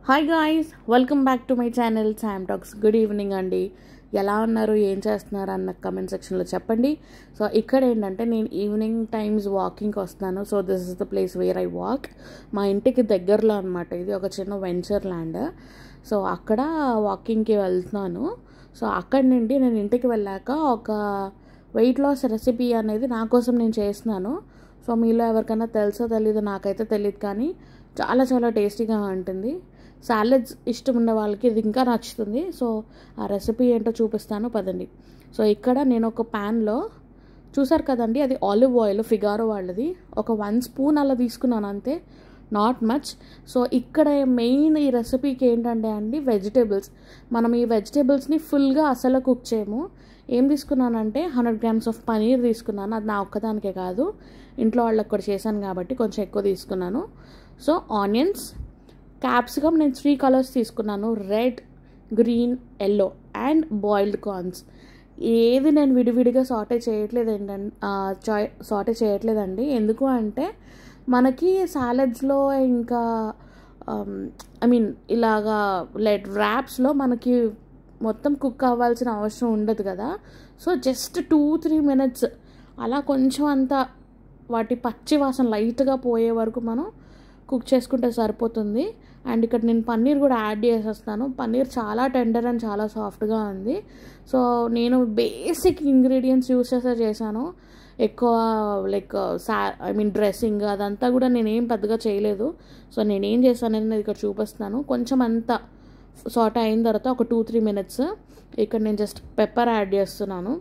hi guys welcome back to my channel Sam talks good evening అండి ఎలా ఉన్నారు ఏం చేస్తున్నారు అన్న కమెంట్ సెక్షన్లో చెప్పండి సో ఇక్కడ ఏంటంటే నేను ఈవినింగ్ టైమ్స్ వాకింగ్కి వస్తున్నాను so this is the place where I walk మా ఇంటికి దగ్గరలో అనమాట ఇది ఒక చిన్న వెంచర్ ల్యాండ్ సో అక్కడ వాకింగ్కి వెళ్తున్నాను సో అక్కడి నుండి నేను ఇంటికి వెళ్ళాక ఒక వెయిట్ లాస్ రెసిపీ అనేది నా కోసం నేను చేస్తున్నాను సో మీలో ఎవరికైనా తెలుసో తెలీదు నాకైతే తెలియదు కానీ చాలా చాలా టేస్టీగా ఉంటుంది సాలెడ్స్ ఇష్టం ఉన్న వాళ్ళకి ఇది ఇంకా నచ్చుతుంది సో ఆ రెసిపీ ఏంటో చూపిస్తాను పదండి సో ఇక్కడ నేను ఒక ప్యాన్లో చూసారు కదండి అది ఆలివ్ ఆయిల్ ఫిగారో వాళ్ళది ఒక వన్ స్పూన్ అలా తీసుకున్నాను అంతే నాట్ మచ్ సో ఇక్కడ మెయిన్ ఈ రెసిపీకి ఏంటంటే అండి వెజిటేబుల్స్ మనం ఈ వెజిటేబుల్స్ని ఫుల్గా అసలు కుక్ చేయము ఏం తీసుకున్నానంటే హండ్రెడ్ గ్రామ్స్ ఆఫ్ పనీర్ తీసుకున్నాను అది నా ఒక్కదానికే కాదు ఇంట్లో వాళ్ళకి కూడా చేశాను కాబట్టి కొంచెం ఎక్కువ తీసుకున్నాను సో ఆనియన్స్ క్యాప్సికమ్ నేను త్రీ కలర్స్ తీసుకున్నాను red green yellow and boiled corns ఏది నేను విడివిడిగా సాటే చేయట్లేదు ఏంటంటే సాటే చేయట్లేదండి ఎందుకు అంటే మనకి సాలెడ్స్లో ఇంకా ఐ మీన్ ఇలాగా లైట్ ర్యాప్స్లో మనకి మొత్తం కుక్ అవ్వాల్సిన అవసరం ఉండదు కదా so just two three minutes అలా కొంచెం అంత వాటి పచ్చి వాసన లైట్గా పోయే వరకు మనం కుక్ చేసుకుంటే సరిపోతుంది అండ్ ఇక్కడ నేను పన్నీర్ కూడా యాడ్ చేసేస్తాను పన్నీర్ చాలా టెండర్ అండ్ చాలా సాఫ్ట్గా ఉంది సో నేను బేసిక్ ఇంగ్రీడియంట్స్ యూస్ చేసే చేశాను ఎక్కువ లైక్ సా ఐ మీన్ డ్రెస్సింగ్ అదంతా కూడా నేనేం పెద్దగా చేయలేదు సో నేనేం చేశానని ఇక్కడ చూపిస్తాను కొంచెం అంతా సాట్ అయిన తర్వాత ఒక టూ త్రీ మినిట్స్ ఇక్కడ నేను జస్ట్ పెప్పర్ యాడ్ చేస్తున్నాను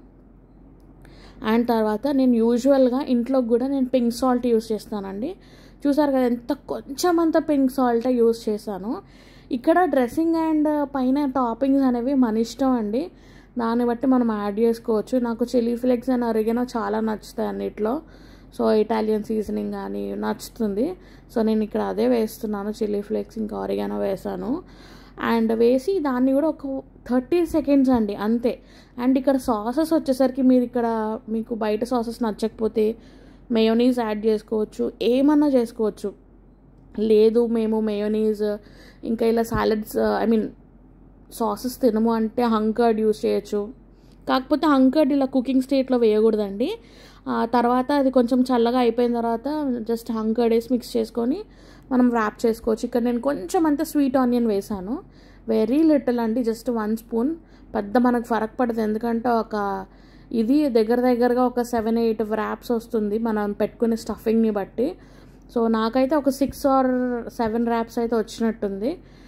అండ్ తర్వాత నేను యూజువల్గా ఇంట్లో కూడా నేను పింక్ సాల్ట్ యూస్ చేస్తానండి చూసారు కదా ఎంత కొంచెం అంత పింక్ సాల్ట్ యూస్ చేశాను ఇక్కడ డ్రెస్సింగ్ అండ్ పైన టాపింగ్స్ అనేవి మన ఇష్టం అండి దాన్ని బట్టి మనం యాడ్ చేసుకోవచ్చు నాకు చిల్లీ ఫ్లేక్స్ అండ్ అరిగినో చాలా నచ్చుతాయి అన్నిట్లో సో ఇటాలియన్ సీజనింగ్ కానీ నచ్చుతుంది సో నేను ఇక్కడ అదే వేస్తున్నాను చిల్లీ ఫ్లేక్స్ ఇంకా ఆరిగానో వేసాను అండ్ వేసి దాన్ని కూడా ఒక థర్టీ సెకండ్స్ అండి అంతే అండ్ ఇక్కడ సాసెస్ వచ్చేసరికి మీరు ఇక్కడ మీకు బయట సాసెస్ నచ్చకపోతే మేయోనీస్ యాడ్ చేసుకోవచ్చు ఏమన్నా చేసుకోవచ్చు లేదు మేము మేయోనీస్ ఇంకా ఇలా సాలడ్స్ ఐ మీన్ సాసెస్ తినము అంటే హంకర్డ్ యూస్ చేయొచ్చు కాకపోతే హంకర్డ్ ఇలా కుకింగ్ స్టేట్లో వేయకూడదండి తర్వాత అది కొంచెం చల్లగా అయిపోయిన తర్వాత జస్ట్ హంకర్డ్ వేసి మిక్స్ చేసుకొని మనం ర్యాప్ చేసుకోవచ్చు ఇక్కడ నేను కొంచెం అంత స్వీట్ ఆనియన్ వేసాను వెరీ లిటిల్ అండి జస్ట్ వన్ స్పూన్ పెద్ద మనకు ఫరక్ పడుతుంది ఎందుకంటే ఒక ఇది దగ్గర దగ్గరగా ఒక సెవెన్ ఎయిట్ ర్యాప్స్ వస్తుంది మనం పెట్టుకునే స్టఫింగ్ని బట్టి సో నాకైతే ఒక సిక్స్ ఆర్ సెవెన్ ర్యాప్స్ అయితే వచ్చినట్టుంది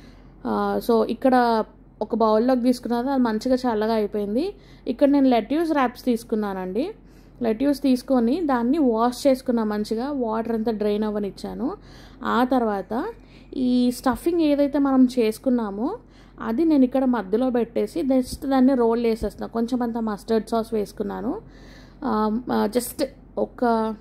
సో ఇక్కడ ఒక బౌల్లోకి తీసుకున్నది అది మంచిగా చల్లగా అయిపోయింది ఇక్కడ నేను లెట్యూస్ ర్యాప్స్ తీసుకున్నానండి లెట్యూస్ తీసుకొని దాన్ని వాష్ చేసుకున్నా మంచిగా వాటర్ అంతా డ్రైన్ అవ్వనిచ్చాను ఆ తర్వాత ఈ స్టఫింగ్ ఏదైతే మనం చేసుకున్నామో అది నేను ఇక్కడ మధ్యలో పెట్టేసి జస్ట్ దాన్ని రోల్ చేసేస్తున్నాను కొంచెం అంత మస్టర్డ్ సాస్ వేసుకున్నాను జస్ట్ ఒక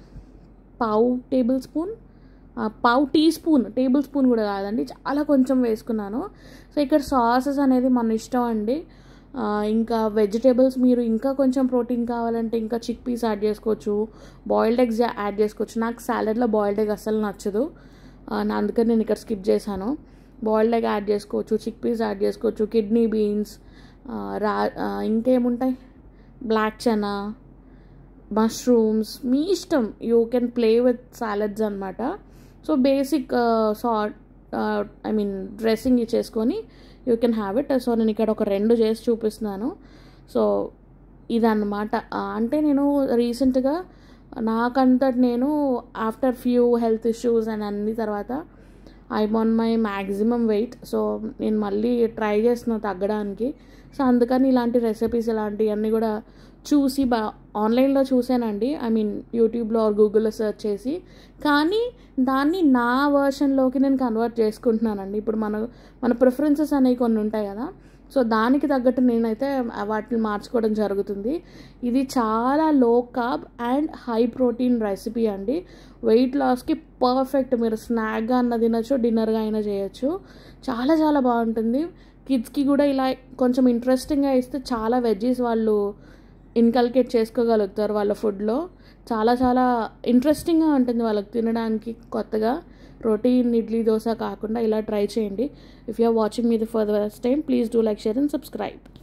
పావు టేబుల్ స్పూన్ పావు టీ స్పూన్ టేబుల్ స్పూన్ కూడా కాదండి చాలా కొంచెం వేసుకున్నాను సో ఇక్కడ సాసెస్ అనేది మన ఇష్టం అండి ఇంకా వెజిటేబుల్స్ మీరు ఇంకా కొంచెం ప్రోటీన్ కావాలంటే ఇంకా చిక్ పీస్ యాడ్ చేసుకోవచ్చు బాయిల్డ్ ఎగ్స్ యాడ్ చేసుకోవచ్చు నాకు సాలెడ్లో బాయిల్డ్ ఎగ్ అస్సలు నచ్చదు అందుకని నేను ఇక్కడ స్కిప్ చేశాను బాయిల్డ్ ఎగ్ యాడ్ చేసుకోవచ్చు చిక్ పీస్ యాడ్ చేసుకోవచ్చు కిడ్నీ బీన్స్ రా ఇంకేముంటాయి బ్లాక్ చనా మష్రూమ్స్ మీ ఇష్టం you can play with salads అనమాట so basic salt I mean dressing చేసుకొని you can have it so నేను ఇక్కడ ఒక రెండు చేసి చూపిస్తున్నాను సో ఇదన్నమాట అంటే నేను రీసెంట్గా నాకంతటి నేను after few health issues and అన్ని తర్వాత I'm on my maximum weight so నేను మళ్ళీ ట్రై చేస్తున్నా తగ్గడానికి సో అందుకని ఇలాంటి రెసిపీస్ ఇలాంటివన్నీ కూడా చూసి బా ఆన్లైన్లో చూసానండి ఐ మీన్ యూట్యూబ్లో ఆర్ గూగుల్లో సెర్చ్ చేసి కానీ దాన్ని నా వర్షన్లోకి నేను కన్వర్ట్ చేసుకుంటున్నానండి ఇప్పుడు మన మన ప్రిఫరెన్సెస్ అనేవి కొన్ని ఉంటాయి కదా సో దానికి తగ్గట్టు నేనైతే వాటిని మార్చుకోవడం జరుగుతుంది ఇది చాలా low carb and high protein recipe అండి వెయిట్ లాస్కి పర్ఫెక్ట్ మీరు స్నాక్గా అన్న తినచ్చు డిన్నర్గా అయినా చేయొచ్చు చాలా చాలా బాగుంటుంది కిడ్స్కి కూడా ఇలా కొంచెం ఇంట్రెస్టింగ్గా ఇస్తే చాలా వెజ్జీస్ వాళ్ళు ఇన్కల్కేట్ చేసుకోగలుగుతారు వాళ్ళ ఫుడ్లో చాలా చాలా ఇంట్రెస్టింగ్గా ఉంటుంది వాళ్ళకి తినడానికి కొత్తగా రొటీన్ ఇడ్లీ దోశ కాకుండా ఇలా ట్రై చేయండి if you are watching me the for the first time please do like share and subscribe